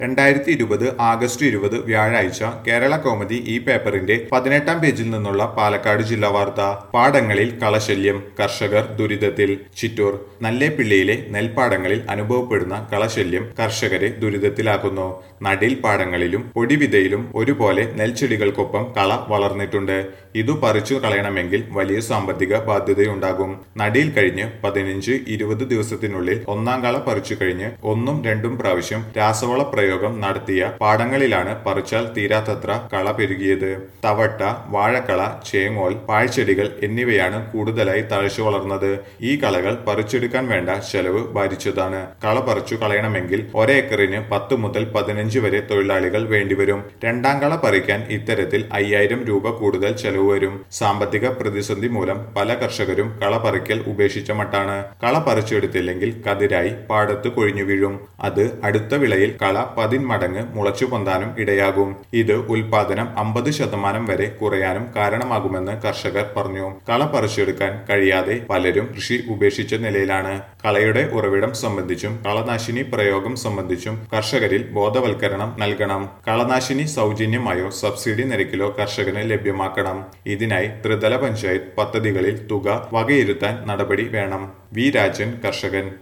രണ്ടായിരത്തി ഇരുപത് ആഗസ്റ്റ് ഇരുപത് വ്യാഴാഴ്ച കേരള കൗമുദി ഈ പേപ്പറിന്റെ പതിനെട്ടാം പേജിൽ നിന്നുള്ള പാലക്കാട് ജില്ലാ വാർത്ത പാടങ്ങളിൽ കളശല്യം കർഷകർ ദുരിതത്തിൽ ചിറ്റൂർ നല്ലേപ്പിള്ളിയിലെ നെൽപ്പാടങ്ങളിൽ അനുഭവപ്പെടുന്ന കളശല്യം കർഷകരെ ദുരിതത്തിലാക്കുന്നു നടീൽ പാടങ്ങളിലും പൊടിവിതയിലും ഒരുപോലെ നെൽച്ചെടികൾക്കൊപ്പം കള വളർന്നിട്ടുണ്ട് ഇതു പറിച്ചു കളയണമെങ്കിൽ വലിയ സാമ്പത്തിക ബാധ്യതയുണ്ടാകും നടീൽ കഴിഞ്ഞ് പതിനഞ്ച് ഇരുപത് ദിവസത്തിനുള്ളിൽ ഒന്നാം കള പറിച്ചു കഴിഞ്ഞ് ഒന്നും രണ്ടും പ്രാവശ്യം രാസവള പ്രയോഗം നടത്തിയ പാടങ്ങളിലാണ് പറിച്ചാൽ തീരാത്തത്ര കള പെരുകിയത് തവട്ട വാഴക്കള ചേങ്ങോൽ പാഴ്ചെടികൾ എന്നിവയാണ് കൂടുതലായി തഴച്ചു വളർന്നത് ഈ കളകൾ പറിച്ചെടുക്കാൻ വേണ്ട ചെലവ് ഭാരിച്ചതാണ് കള പറിച്ചു കളയണമെങ്കിൽ ഒരേക്കറിന് പത്ത് മുതൽ പതിനഞ്ച് വരെ തൊഴിലാളികൾ വേണ്ടിവരും രണ്ടാം കള പറിക്കാൻ ഇത്തരത്തിൽ അയ്യായിരം രൂപ കൂടുതൽ ചെലവ് വരും സാമ്പത്തിക പ്രതിസന്ധി മൂലം പല കർഷകരും കള പറിക്കൽ ഉപേക്ഷിച്ച മട്ടാണ് കള പറിച്ചെടുത്തില്ലെങ്കിൽ കതിരായി പാടത്ത് കൊഴിഞ്ഞു വീഴും അത് അടുത്ത വിളയിൽ കള പതിന്മടങ്ങ് മുളച്ചു പൊന്താനും ഇടയാകും ഇത് ഉൽപാദനം അമ്പത് ശതമാനം വരെ കുറയാനും കാരണമാകുമെന്ന് കർഷകർ പറഞ്ഞു കള പറിച്ചെടുക്കാൻ കഴിയാതെ പലരും കൃഷി ഉപേക്ഷിച്ച നിലയിലാണ് കളയുടെ ഉറവിടം സംബന്ധിച്ചും കളനാശിനി പ്രയോഗം സംബന്ധിച്ചും കർഷകരിൽ ബോധവൽക്കരണം നൽകണം കളനാശിനി സൗജന്യമായോ സബ്സിഡി നിരക്കിലോ കർഷകന് ലഭ്യമാക്കണം ഇതിനായി ത്രിതല പഞ്ചായത്ത് പദ്ധതികളിൽ തുക വകയിരുത്താൻ നടപടി വേണം വി രാജൻ കർഷകൻ